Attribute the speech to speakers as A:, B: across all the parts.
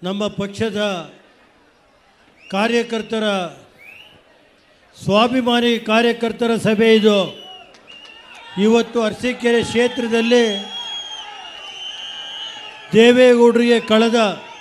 A: ನಮ್ಮ ಪಕ್ಷದ ಕಾರ್ಯಕರ್ತರ ಸ್ವಾಭಿಮಾನಿ ಕಾರ್ಯಕರ್ತರ ಸಭೆ ಇದು ಇವತ್ತು ಅರಸೀಕೆರೆ ಕ್ಷೇತ್ರದಲ್ಲಿ ದೇವೇಗೌಡರಿಗೆ ಕಳೆದ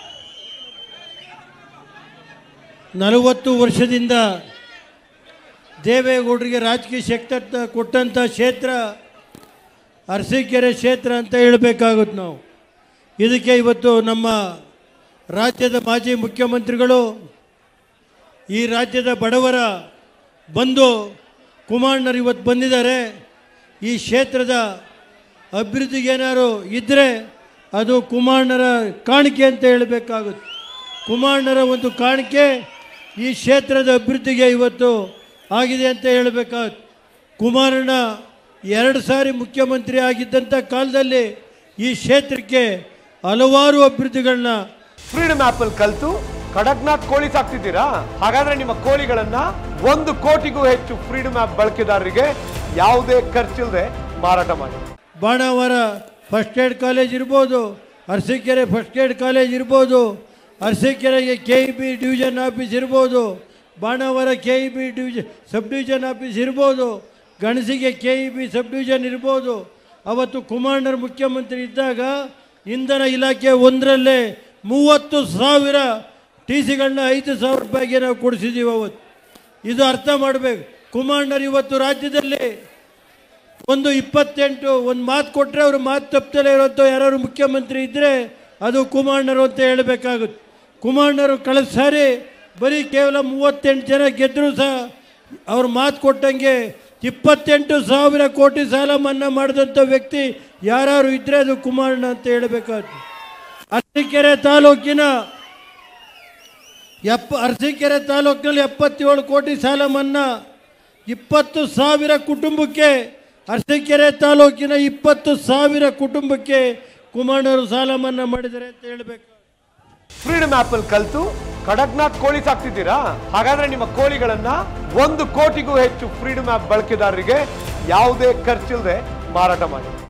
A: ನಲವತ್ತು ವರ್ಷದಿಂದ ದೇವೇಗೌಡರಿಗೆ ರಾಜಕೀಯ ಶಕ್ತಿ ಕೊಟ್ಟಂಥ ಕ್ಷೇತ್ರ ಅರಸೀಕೆರೆ ಕ್ಷೇತ್ರ ಅಂತ ಹೇಳಬೇಕಾಗುತ್ತೆ ನಾವು ಇದಕ್ಕೆ ಇವತ್ತು ನಮ್ಮ ರಾಜ್ಯದ ಮಾಜಿ ಮುಖ್ಯಮಂತ್ರಿಗಳು ಈ ರಾಜ್ಯದ ಬಡವರ ಬಂದು ಕುಮಾರಣ್ಣರು ಇವತ್ತು ಬಂದಿದ್ದಾರೆ ಈ ಕ್ಷೇತ್ರದ ಅಭಿವೃದ್ಧಿಗೆ ಏನಾದ್ರು ಇದ್ದರೆ ಅದು ಕುಮಾರಣ್ಣರ ಕಾಣಿಕೆ ಅಂತ ಹೇಳಬೇಕಾಗುತ್ತೆ ಕುಮಾರಣ್ಣರ ಒಂದು ಕಾಣಿಕೆ ಈ ಕ್ಷೇತ್ರದ ಅಭಿವೃದ್ಧಿಗೆ ಇವತ್ತು ಆಗಿದೆ ಅಂತ ಹೇಳಬೇಕಾಗುತ್ತೆ ಕುಮಾರಣ್ಣ ಎರಡು ಸಾರಿ ಮುಖ್ಯಮಂತ್ರಿ ಆಗಿದ್ದಂಥ ಕಾಲದಲ್ಲಿ ಈ ಕ್ಷೇತ್ರಕ್ಕೆ ಹಲವಾರು ಅಭಿವೃದ್ಧಿಗಳನ್ನ
B: ಫ್ರೀಡಮ್ ಆಪ್ ಅಲ್ಲಿ ಕಲ್ತು ಕಡಕ್ನಾಥ್ ಕೋಳಿ ಸಾಕ್ತಿದ್ದೀರಾ ಹಾಗಾದ್ರೆ ನಿಮ್ಮ ಕೋಳಿಗಳನ್ನ ಒಂದು ಕೋಟಿಗೂ ಹೆಚ್ಚು ಫ್ರೀಡಮ್ ಆಪ್ ಬಳಕೆದಾರರಿಗೆ ಯಾವುದೇ ಖರ್ಚಿಲ್ಲದೆ ಮಾರಾಟ ಮಾಡಿ
A: ಬಾಣಾವರ ಫಸ್ಟ್ ಏಡ್ ಕಾಲೇಜ್ ಇರ್ಬೋದು ಅರಸೀಕೆರೆ ಫಸ್ಟ್ ಏಡ್ ಕಾಲೇಜ್ ಇರ್ಬೋದು ಅರಸೀಕೆರೆಗೆ K E B division office ಇರ್ಬೋದು Banavara K E B division sub division office ಇರ್ಬೋದು ಗಣಸಿಗೆ K E B sub division ಇರ್ಬೋದು ಅವತ್ತು ಕುಮಾರಣ್ಣರು ಮುಖ್ಯಮಂತ್ರಿ ಇದ್ದಾಗ ಇಂಧನ ಇಲಾಖೆ ಒಂದರಲ್ಲೇ ಮೂವತ್ತು ಸಾವಿರ ಟಿ ಸಿಗಳನ್ನ ಐದು ಸಾವಿರ ರೂಪಾಯಿಗೆ ನಾವು ಕೊಡಿಸಿದ್ದೀವಿ ಅವತ್ತು ಇದು ಅರ್ಥ ಮಾಡಬೇಕು ಕುಮಾರಣ್ಣರು ಇವತ್ತು ರಾಜ್ಯದಲ್ಲಿ ಒಂದು ಇಪ್ಪತ್ತೆಂಟು ಒಂದು ಮಾತು ಕೊಟ್ಟರೆ ಅವರು ಮಾತು ತಪ್ಪದಲ್ಲೇ ಇರೋಂಥ ಯಾರು ಮುಖ್ಯಮಂತ್ರಿ ಇದ್ದರೆ ಅದು ಕುಮಾರಣ್ಣರು ಅಂತ ಹೇಳಬೇಕಾಗುತ್ತೆ ಕುಮಾರಣ್ಣರು ಕಳೆದ ಸಾರಿ ಬರೀ ಕೇವಲ ಮೂವತ್ತೆಂಟು ಜನ ಗೆದ್ದರೂ ಸಹ ಅವ್ರು ಮಾತು ಕೊಟ್ಟಂಗೆ ಇಪ್ಪತ್ತೆಂಟು ಸಾವಿರ ಕೋಟಿ ಸಾಲ ಮನ್ನಾ ಮಾಡಿದಂಥ ವ್ಯಕ್ತಿ ಯಾರು ಇದ್ದರೆ ಅದು ಕುಮಾರಣ್ಣ ಅಂತ ಹೇಳಬೇಕಾಗುತ್ತೆ ಅರಸೀಕೆರೆ ತಾಲೂಕಿನ ಎಪ್ಪ ಅರಸೀಕೆರೆ ತಾಲೂಕಿನಲ್ಲಿ ಎಪ್ಪತ್ತೇಳು ಕೋಟಿ ಸಾಲ ಮನ್ನಾ ಇಪ್ಪತ್ತು ಸಾವಿರ ಕುಟುಂಬಕ್ಕೆ ಅರಸೀಕೆರೆ ತಾಲೂಕಿನ ಇಪ್ಪತ್ತು ಸಾವಿರ ಕುಟುಂಬಕ್ಕೆ ಕುಮಾರಣ್ಣವರು ಸಾಲ ಮನ್ನಾ ಮಾಡಿದ್ದಾರೆ ಅಂತ ಹೇಳಬೇಕು
B: ಫ್ರೀಡಮ್ ಆಪ್ ಅಲ್ಲಿ ಕಲ್ತು ಕಡಕ್ನಾಥ್ ಕೋಳಿ ಸಾಕ್ತಿದ್ದೀರಾ ಹಾಗಾದ್ರೆ ನಿಮ್ಮ ಕೋಳಿಗಳನ್ನ ಒಂದು ಕೋಟಿಗೂ ಹೆಚ್ಚು ಫ್ರೀಡಮ್ ಆಪ್ ಬಳಕೆದಾರರಿಗೆ ಯಾವುದೇ ಖರ್ಚಿಲ್ಲದೆ ಮಾರಾಟ ಮಾಡಿ